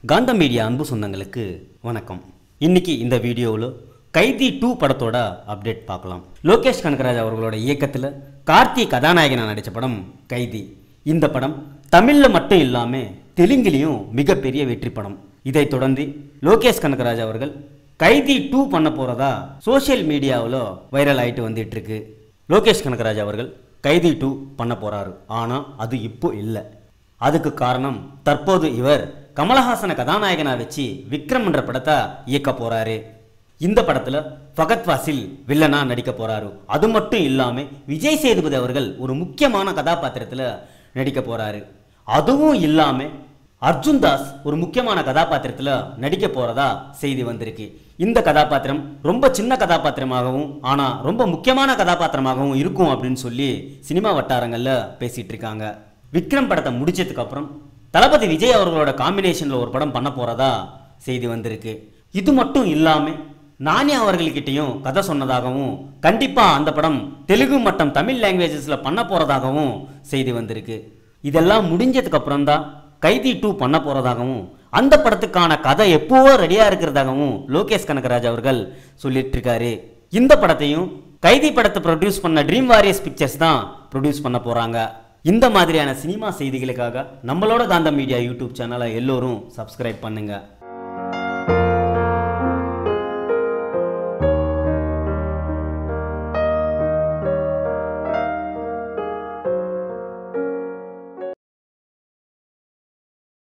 காந்தம் மீடியா அன்பு சொந்தங்களுக்கு வணக்கம் இன்னைக்கு இந்த வீடியோவில் கைதி டூ படத்தோட அப்டேட் பார்க்கலாம் லோகேஷ் கனகராஜ் அவர்களோட இயக்கத்தில் கார்த்தி கதாநாயகனாக நடித்த படம் கைதி இந்த படம் தமிழில் மட்டும் இல்லாமல் தெலுங்குலேயும் மிகப்பெரிய வெற்றி படம் இதைத் தொடர்ந்து லோகேஷ் கனகராஜ் அவர்கள் கைதி டூ பண்ண போகிறதா சோஷியல் மீடியாவில் வைரல் ஆயிட்டு வந்துட்டு இருக்கு லோகேஷ் கனகராஜ் அவர்கள் கைதி டூ பண்ண போகிறாரு ஆனால் அது இப்போ இல்லை அதுக்கு காரணம் தற்போது இவர் கமலஹாசனை கதாநாயகனா வச்சு விக்ரம் என்ற படத்தை இயக்க போறாரு இந்த படத்துல ஃபகத் வாசில் வில்லனா நடிக்க போறாரு அது மட்டும் இல்லாம விஜய் சேதுபதி அவர்கள் ஒரு முக்கியமான கதாபாத்திரத்துல நடிக்க போறாரு அதுவும் இல்லாம அர்ஜுன் தாஸ் ஒரு முக்கியமான கதாபாத்திரத்துல நடிக்க போறதா செய்தி வந்திருக்கு இந்த கதாபாத்திரம் ரொம்ப சின்ன கதாபாத்திரமாகவும் ஆனா ரொம்ப முக்கியமான கதாபாத்திரமாகவும் இருக்கும் அப்படின்னு சொல்லி சினிமா வட்டாரங்கள்ல பேசிட்டு இருக்காங்க விக்ரம் படத்தை முடிச்சதுக்கு அப்புறம் தளபதி விஜய் அவர்களோட காம்பினேஷன்ல ஒரு படம் பண்ண போறதா செய்தி வந்திருக்கு இது மட்டும் இல்லாம நானே அவர்கள்கிட்டயும் கதை சொன்னதாகவும் கண்டிப்பா அந்த படம் தெலுங்கு மற்றும் தமிழ் லாங்குவேஜஸ்ல பண்ண போறதாகவும் செய்தி வந்திருக்கு இதெல்லாம் முடிஞ்சதுக்கு அப்புறம் தான் கைதி டூ பண்ண போறதாகவும் அந்த படத்துக்கான கதை எப்போவோ ரெடியா இருக்கிறதாகவும் லோகேஷ் கனகராஜ் அவர்கள் சொல்லிட்டு இருக்காரு இந்த படத்தையும் கைதி படத்தை ப்ரொடியூஸ் பண்ண ட்ரீம் வாரியர்ஸ் பிக்சர்ஸ் தான் ப்ரொடியூஸ் பண்ண போறாங்க இந்த மாதிரியான சினிமா செய்திகளுக்காக நம்மளோட காந்தம் மீடியா யூடியூப் சேனலை எல்லோரும் சப்ஸ்கிரைப் பண்ணுங்க